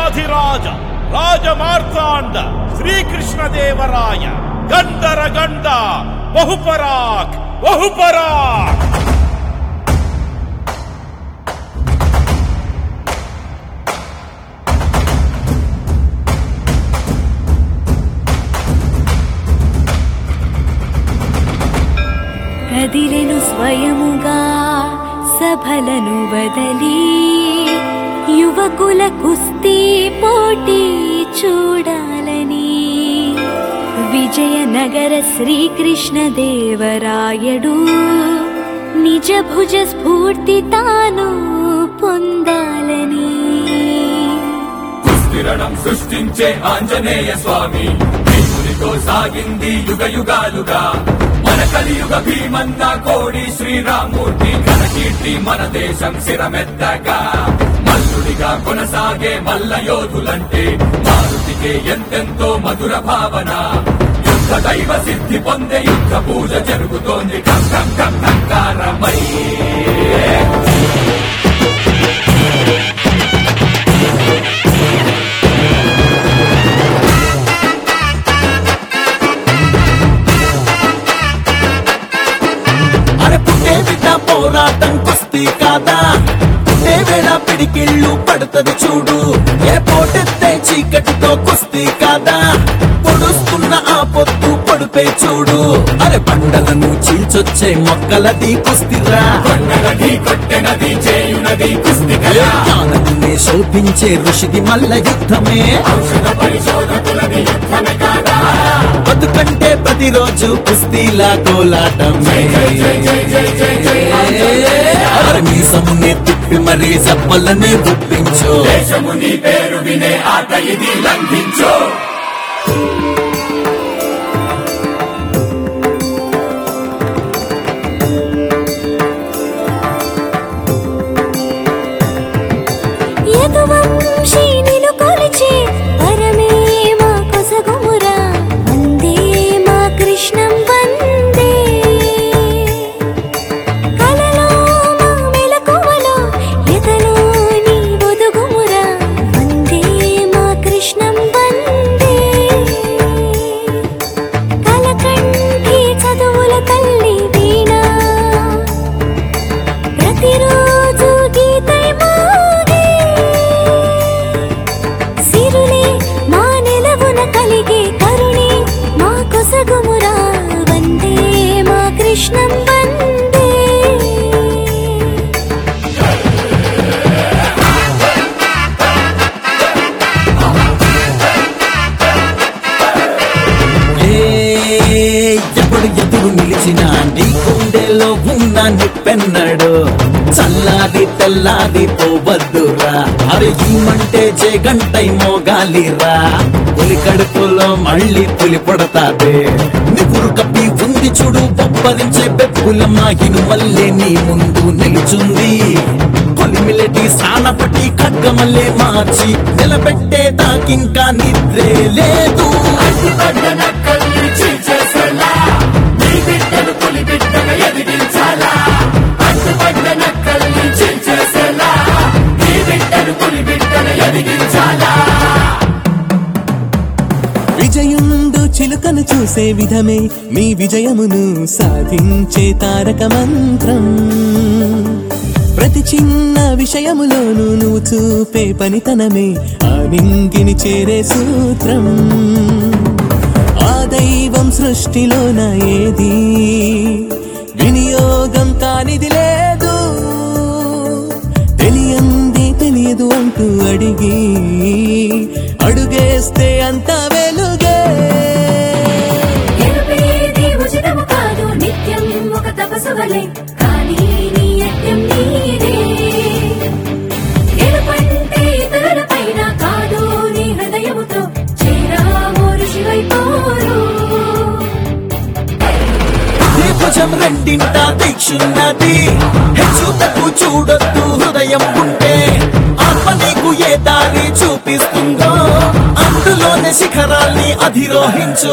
రాజాధిరాజ రాజమార్తాండ శ్రీకృష్ణదేవరాయ గంధర గండ బహుపరాక్ బహుపరాక్ కదిలెను స్వయముగా సభలను వదలి యువకుల కుస్తీ పోటీ చూడాలని విజయనగర శ్రీకృష్ణదేవరాయడు నిజ భుజ స్ఫూర్తి తాను పొందాలని దుస్థిరణం సృష్టించే ఆంజనేయ స్వామి భీమునితో సాగింది యుగ యుగాలుగా మన కలియుగ భీమన్న కోడి శ్రీరామూర్తి ఘనకీర్తి మన దేశం శిరమెత్తగా మల్లుడిగా కొనసాగే మల్ల యోధులంటే మారుతికే ఎంతెంతో మధుర భావన యుద్ధ దైవ సిద్ధి పొందే యుద్ధ పూజ జరుగుతోంది కం కం కం కంకారమై అరే పుట్టే బిడ్డ పోరాటం కుస్తీ కాదా పుట్టే వేళ పిడికిళ్ళు పడుతుంది చూడు ఏ పోటెత్తే చీకటితో కుస్తీ కాదా పొడుస్తున్న ఆ పొత్తు పొడిపే చూడు అరే పండలను చీల్చొచ్చే మొక్కలది కుస్తీరా కొండనది కొట్టెనది చేయునది కుస్తికలా జ్ఞానమునే శోభించే ఋషిది మల్ల యుద్ధమే ఔషధ పరిశోధకులది యుద్ధమే కాదా బతుకంటే ప్రతిరోజు కుస్తీలా కోలాటమే అరే మీసమునే తిప్పి మరీ జప్పలనే గుప్పించు దేశము నీ పేరు వినే ఆట ఇది లంఘించు యదువంశీనిను కొలిచే పరమే మా కొసగుమురా వందే మా కృష్ణం వందే కలలో మా మెలకువలో ఎదలో నీ ఒదుగుమురా వందే మా కృష్ణం వందే కలకంఠి చదువుల తల్లి వీణా ప్రతిరోజు గీతై మోగే సిరులే మా నెలవున కలిగే కరుణే మా కొసగుమురా వందే మా కృష్ణం వందే ఏ ఎప్పుడు ఎదురు నిలిచిన నీ గుండెలో ఉన్న నిప్పెన్నడు చల్లాది తెల్లాది పోవద్దురా అరే ఈమంటే జే గంటై మోగాలిరా పులి కడుపులో మళ్ళీ పులి పడతాదే నిపురు కప్పి ఉంది చూడు బొబ్బరించే బెప్పులమ్మ ఇనుమల్లే నీ ముందు నిలుచుంది కొలిమిలటి సానపటి ఖడ్గమల్లే మార్చి నిలబెట్టే తాకింకా నిద్రే లేదు అడ్డుపడ్డ నక్కల్ని చీల్చేసేలా నీ బిడ్డను పులి బిడ్డగా ఎదిగించాలా అడ్డుపడ్డ నక్కల్ని చీల్చేసేలా నీ బిడ్డను పులి బిడ్డగా ఎదిగించాలా విజయుండు చిలుకను చూసే విధమే మీ విజయమును సాధించే తారక మంత్రం ప్రతి చిన్న విషయములోనూ నువ్వు చూపే పనితనమే ఆ నింగిని చేరే సూత్రం ఆ దైవం సృష్టిలోన ఏది వినియోగం కానిది లేదు తెలియంది తెలియదు అంటూ అడిగి అడుగేస్తే అంత వెలుగే గెలుపేది ఉచితము కాదు నిత్యం ఒక తపస్సు వలె కానీ నీ యజ్ఞం నీదే గెలుపంటే ఇతరుల పైన కాదు నీ హృదయముతో చేరాము ఋషివైపోరు నీ భుజం రెండింట దీక్షున్నది హెచ్చు తక్కువ చూడొద్దు హృదయం ఉంటే ఆత్మ నీకు ఏ దారి చూపిస్తుందో అందులోనే శిఖరాల్ని అధిరోహించు